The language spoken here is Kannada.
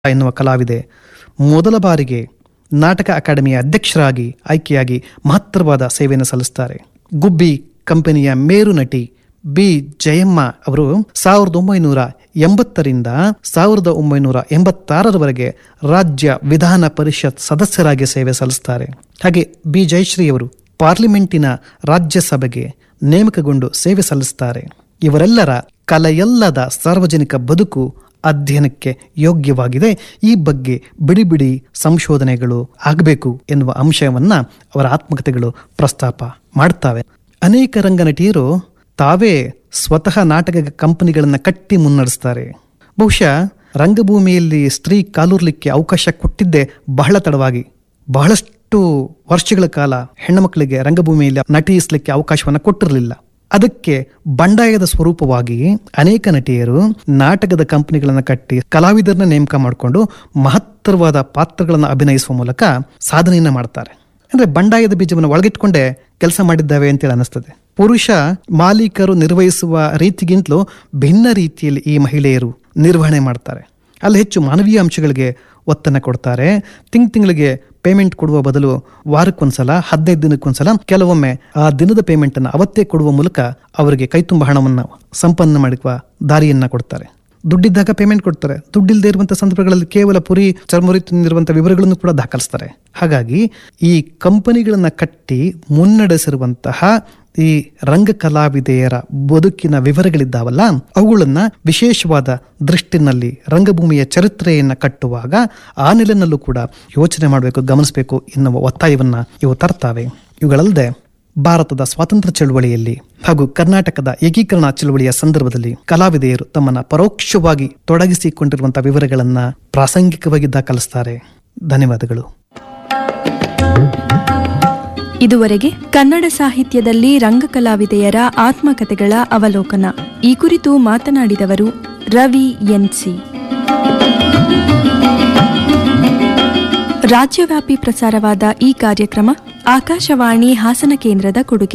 ಎನ್ನುವ ಕಲಾವಿದೆ ಮೊದಲ ಬಾರಿಗೆ ನಾಟಕ ಅಕಾಡೆಮಿಯ ಅಧ್ಯಕ್ಷರಾಗಿ ಆಯ್ಕೆಯಾಗಿ ಮಹತ್ತರವಾದ ಸೇವೆಯನ್ನು ಸಲ್ಲಿಸ್ತಾರೆ ಗುಬ್ಬಿ ಕಂಪನಿಯ ಮೇರು ನಟಿ ಬಿ ಜಯಮ್ಮ ಅವರು ಸಾವಿರದ ಒಂಬೈನೂರ ಎಂಬತ್ತರಿಂದ ಸಾವಿರದ ಒಂಬೈನೂರ ಎಂಬತ್ತಾರರವರೆಗೆ ರಾಜ್ಯ ವಿಧಾನ ಪರಿಷತ್ ಸದಸ್ಯರಾಗಿ ಸೇವೆ ಸಲ್ಲಿಸ್ತಾರೆ ಹಾಗೆ ಬಿ ಜಯಶ್ರೀ ಅವರು ಪಾರ್ಲಿಮೆಂಟಿನ ರಾಜ್ಯಸಭೆಗೆ ನೇಮಕಗೊಂಡು ಸೇವೆ ಸಲ್ಲಿಸ್ತಾರೆ ಇವರೆಲ್ಲರ ಕಲೆಯಲ್ಲದ ಸಾರ್ವಜನಿಕ ಬದುಕು ಅಧ್ಯಯನಕ್ಕೆ ಯೋಗ್ಯವಾಗಿದೆ ಈ ಬಗ್ಗೆ ಬಿಡಿ ಬಿಡಿ ಸಂಶೋಧನೆಗಳು ಆಗಬೇಕು ಎನ್ನುವ ಅಂಶವನ್ನ ಅವರ ಆತ್ಮಕಥೆಗಳು ಪ್ರಸ್ತಾಪ ಮಾಡ್ತಾವೆ ಅನೇಕ ರಂಗನಟಿಯರು ತಾವೇ ಸ್ವತಃ ನಾಟಕ ಕಂಪನಿಗಳನ್ನು ಕಟ್ಟಿ ಮುನ್ನಡೆಸ್ತಾರೆ ಬಹುಶಃ ರಂಗಭೂಮಿಯಲ್ಲಿ ಸ್ತ್ರೀ ಕಾಲೂರ್ಲಿಕ್ಕೆ ಅವಕಾಶ ಕೊಟ್ಟಿದ್ದೇ ಬಹಳ ತಡವಾಗಿ ಬಹಳಷ್ಟು ವರ್ಷಗಳ ಕಾಲ ಹೆಣ್ಣುಮಕ್ಕಳಿಗೆ ರಂಗಭೂಮಿಯಲ್ಲಿ ನಟಿಸಲಿಕ್ಕೆ ಅವಕಾಶವನ್ನು ಕೊಟ್ಟಿರಲಿಲ್ಲ ಅದಕ್ಕೆ ಬಂಡಾಯದ ಸ್ವರೂಪವಾಗಿ ಅನೇಕ ನಟಿಯರು ನಾಟಕದ ಕಂಪನಿಗಳನ್ನು ಕಟ್ಟಿ ಕಲಾವಿದರನ್ನ ನೇಮಕ ಮಾಡಿಕೊಂಡು ಮಹತ್ತರವಾದ ಪಾತ್ರಗಳನ್ನು ಅಭಿನಯಿಸುವ ಮೂಲಕ ಸಾಧನೆಯನ್ನ ಮಾಡ್ತಾರೆ ಅಂದ್ರೆ ಬಂಡಾಯದ ಬೀಜವನ್ನು ಒಳಗಿಟ್ಕೊಂಡೇ ಕೆಲಸ ಮಾಡಿದ್ದಾವೆ ಅಂತೇಳಿ ಅನಿಸ್ತದೆ ಪುರುಷ ಮಾಲೀಕರು ನಿರ್ವಹಿಸುವ ರೀತಿಗಿಂತಲೂ ಭಿನ್ನ ರೀತಿಯಲ್ಲಿ ಈ ಮಹಿಳೆಯರು ನಿರ್ವಹಣೆ ಮಾಡ್ತಾರೆ ಅಲ್ಲಿ ಹೆಚ್ಚು ಮಾನವೀಯ ಅಂಶಗಳಿಗೆ ಒತ್ತನ್ನು ಕೊಡ್ತಾರೆ ತಿಂಗ್ ತಿಂಗಳಿಗೆ ಪೇಮೆಂಟ್ ಕೊಡುವ ಬದಲು ವಾರಕ್ಕೊಂದ್ಸಲ ಹದಿನೈದು ದಿನಕ್ಕೊಂದ್ಸಲ ಕೆಲವೊಮ್ಮೆ ಆ ದಿನದ ಪೇಮೆಂಟ್ ಅನ್ನು ಅವತ್ತೇ ಕೊಡುವ ಮೂಲಕ ಅವರಿಗೆ ಕೈತುಂಬ ಹಣವನ್ನು ಸಂಪನ್ನ ಮಾಡುವ ದಾರಿಯನ್ನ ಕೊಡ್ತಾರೆ ದುಡ್ಡಿದ್ದಾಗ ಪೇಮೆಂಟ್ ಕೊಡ್ತಾರೆ ದುಡ್ಡಿಲ್ಲದೆ ಇರುವಂತಹ ಸಂದರ್ಭಗಳಲ್ಲಿ ಕೇವಲ ಪುರಿ ಚರ್ಮುರಿ ತಿಂದಿರುವಂತಹ ವಿವರಗಳನ್ನು ಕೂಡ ದಾಖಲಿಸ್ತಾರೆ ಹಾಗಾಗಿ ಈ ಕಂಪನಿಗಳನ್ನ ಕಟ್ಟಿ ಮುನ್ನಡೆಸಿರುವಂತಹ ಈ ರಂಗ ಕಲಾವಿದೆಯರ ಬದುಕಿನ ವಿವರಗಳಿದ್ದಾವಲ್ಲ ಅವುಗಳನ್ನ ವಿಶೇಷವಾದ ದೃಷ್ಟಿನಲ್ಲಿ ರಂಗಭೂಮಿಯ ಚರಿತ್ರೆಯನ್ನ ಕಟ್ಟುವಾಗ ಆ ನೆಲೆನಲ್ಲೂ ಕೂಡ ಯೋಚನೆ ಮಾಡಬೇಕು ಗಮನಿಸಬೇಕು ಎನ್ನುವ ಒತ್ತಾಯವನ್ನ ಇವು ತರ್ತಾವೆ ಇವುಗಳಲ್ಲದೆ ಭಾರತದ ಸ್ವಾತಂತ್ರ್ಯ ಚಳುವಳಿಯಲ್ಲಿ ಹಾಗೂ ಕರ್ನಾಟಕದ ಏಕೀಕರಣ ಚಳುವಳಿಯ ಸಂದರ್ಭದಲ್ಲಿ ಕಲಾವಿದೆಯರು ತಮ್ಮನ್ನ ಪರೋಕ್ಷವಾಗಿ ತೊಡಗಿಸಿಕೊಂಡಿರುವಂತಹ ವಿವರಗಳನ್ನ ಪ್ರಾಸಂಗಿಕವಾಗಿ ದಾಖಲಿಸ್ತಾರೆ ಧನ್ಯವಾದಗಳು ಇದುವರೆಗೆ ಕನ್ನಡ ಸಾಹಿತ್ಯದಲ್ಲಿ ರಂಗಕಲಾವಿದೆಯರ ಆತ್ಮಕಥೆಗಳ ಅವಲೋಕನ ಈ ಕುರಿತು ಮಾತನಾಡಿದವರು ರವಿ ಎನ್ಸಿ ರಾಜ್ಯವ್ಯಾಪಿ ಪ್ರಸಾರವಾದ ಈ ಕಾರ್ಯಕ್ರಮ ಆಕಾಶವಾಣಿ ಹಾಸನ ಕೇಂದ್ರದ ಕೊಡುಗೆ